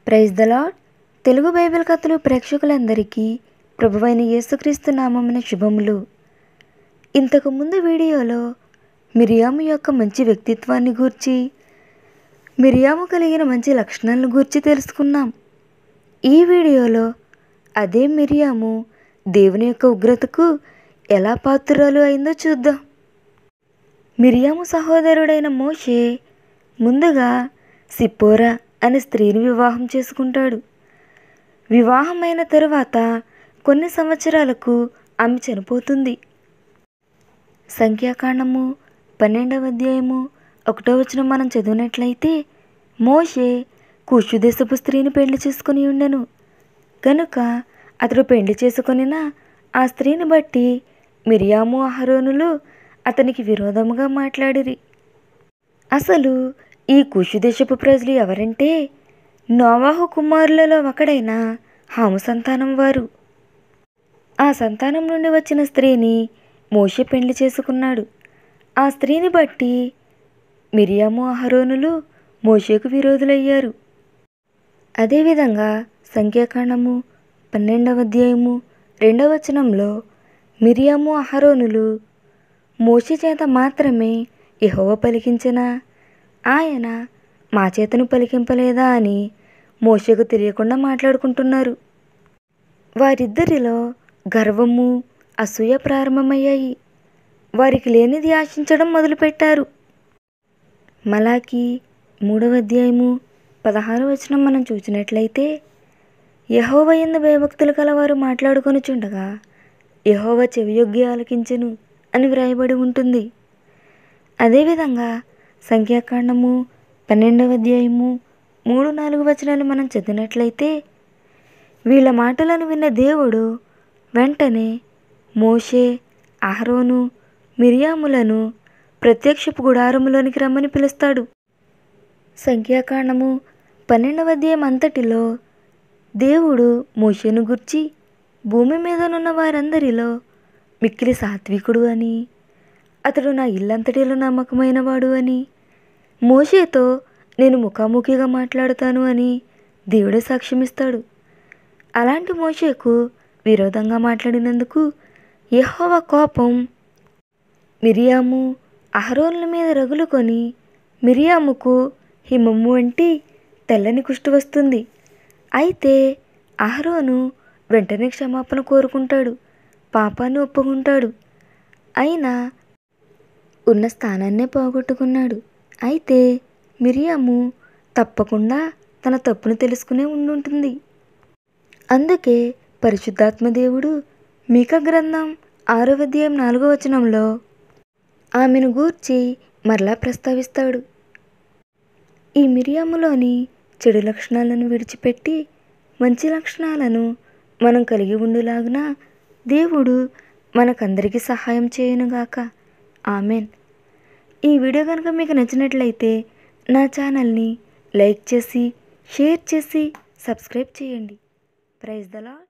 praise the Lord Telugu Bible కథలు ప్రేక్షకులందరికీ ప్రభువైన యేసుక్రీస్తు నామమున శుభములు ఇంతకు ముందు వీడియోలో మిరియాము యొక్క మంచి వ్యక్తిత్వాన్ని గూర్చి మిరియాము కలిగిన మంచి లక్షణాలను గూర్చి తెలుసుకున్నాం ఈ వీడియోలో అదే మిరియాము దేవుని యొక్క ఉగ్రతకు ఎలా పాత్రురాలు అయిందో చూద్దాం మిరియాము సహోదరుడైన మోషే ముందుగా సిప్పోరా అనే స్త్రీని వివాహం చేసుకుంటాడు వివాహమైన తరువాత కొన్ని సంవత్సరాలకు ఆమె చనిపోతుంది సంఖ్యాకాండము పన్నెండవ అధ్యాయము ఒకటో వచనం మనం చదివినట్లయితే మోషే కూషు దేశపు స్త్రీని పెళ్లి చేసుకుని ఉండెను కనుక అతడు పెళ్లి చేసుకొనిన ఆ స్త్రీని బట్టి మిరియాము అహరోనులు అతనికి విరోధముగా మాట్లాడిరి అసలు ఈ కుషు దేశపు ప్రజలు ఎవరంటే నోవాహు కుమారులలో ఒకడైన హాము సంతానం వారు ఆ సంతానం నుండి వచ్చిన స్త్రీని మోషే పెళ్లి చేసుకున్నాడు ఆ స్త్రీని బట్టి మిరియాము అహరోనులు మోషేకు విరోధులయ్యారు అదేవిధంగా సంఖ్యాకాండము పన్నెండవ అధ్యాయము రెండవ వచనంలో మిరియాము అహరోనులు మోషే చేత మాత్రమే యెహోవా పలికించిన ఆయన మా చేతను పలికింపలేదా అని మోషకు తెలియకుండా మాట్లాడుకుంటున్నారు వారిద్దరిలో గర్వము అసూయ ప్రారంభమయ్యాయి వారికి లేనిది ఆశించడం మొదలుపెట్టారు మలాకి మూడవ అధ్యాయము పదహారు వచనం మనం చూసినట్లయితే యహోవ ఎందు భయభక్తులు కలవారు మాట్లాడుకొనుచుండగా యహోవ చెవియొగ్గి ఆలకించెను అని వ్రాయబడి ఉంటుంది అదేవిధంగా సంఖ్యాకాండము పన్నెండవ అధ్యాయము మూడు నాలుగు వచనాలు మనం చదివినట్లయితే వీళ్ళ మాటలను విన్న దేవుడు వెంటనే మోషే అహరోను మిరియాములను ప్రత్యక్షపు గుడారములోనికి రమ్మని పిలుస్తాడు సంఖ్యాకాండము పన్నెండవ అధ్యాయం అంతటిలో దేవుడు మోషేను గుర్చి భూమి మీదనున్న వారందరిలో మిక్కిలి సాత్వికుడు అని అతడు నా ఇల్లంతటిలో నమ్మకమైనవాడు అని మోషేతో నేను ముఖాముఖిగా మాట్లాడుతాను అని దేవుడే సాక్ష్యమిస్తాడు అలాంటి మోషేకు విరోధంగా మాట్లాడినందుకు యెహోవ కోపం మిరియాము అహరోన్ల మీద రగులుకొని మిరియాముకు హిమము వంటి తెల్లని కుష్టు వస్తుంది అయితే అహరోను వెంటనే క్షమాపణ కోరుకుంటాడు పాపాన్ని ఒప్పుకుంటాడు అయినా ఉన్న స్థానాన్నే పోగొట్టుకున్నాడు అయితే మిరియాము తప్పకుండా తన తప్పును తెలుసుకునే ఉండుంటుంది అందుకే పరిశుద్ధాత్మ దేవుడు మీక గ్రంథం ఆరో అధ్యాయం నాలుగో వచనంలో ఆమెను గూర్చి మరలా ప్రస్తావిస్తాడు ఈ మిరియాములోని చెడు లక్షణాలను విడిచిపెట్టి మంచి లక్షణాలను మనం కలిగి ఉండులాగున దేవుడు మనకందరికీ సహాయం చేయనుగాక ఆమెన్ ఈ వీడియో కనుక మీకు నచ్చినట్లయితే నా ఛానల్ని లైక్ చేసి షేర్ చేసి సబ్స్క్రైబ్ చేయండి ప్రైజ్ ద లాడ్